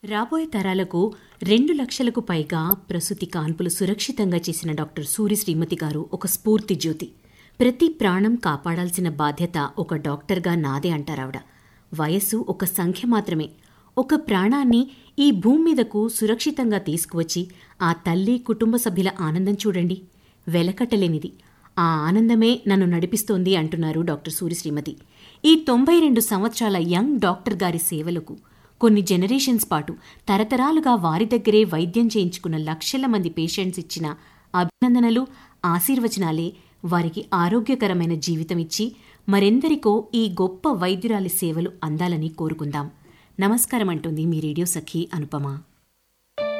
రాబోయే తరాలకు రెండు లక్షలకు పైగా ప్రసూతి కాన్పులు సురక్షితంగా చేసిన డాక్టర్ సూరి శ్రీమతి గారు ఒక స్ఫూర్తి జ్యోతి ప్రతి ప్రాణం కాపాడాల్సిన బాధ్యత ఒక డాక్టర్గా నాదే అంటారావిడ వయస్సు ఒక సంఖ్య మాత్రమే ఒక ప్రాణాన్ని ఈ భూమి మీదకు సురక్షితంగా తీసుకువచ్చి ఆ తల్లి కుటుంబ సభ్యుల ఆనందం చూడండి వెలకట్టలేనిది ఆ ఆనందమే నన్ను నడిపిస్తోంది అంటున్నారు డాక్టర్ సూరి శ్రీమతి ఈ తొంభై రెండు సంవత్సరాల యంగ్ డాక్టర్ గారి సేవలకు కొన్ని జనరేషన్స్ పాటు తరతరాలుగా వారి దగ్గరే వైద్యం చేయించుకున్న లక్షల మంది పేషెంట్స్ ఇచ్చిన అభినందనలు ఆశీర్వచనాలే వారికి ఆరోగ్యకరమైన జీవితం ఇచ్చి మరెందరికో ఈ గొప్ప వైద్యురాలి సేవలు అందాలని కోరుకుందాం నమస్కారం అంటుంది మీ రేడియో సఖి అనుపమ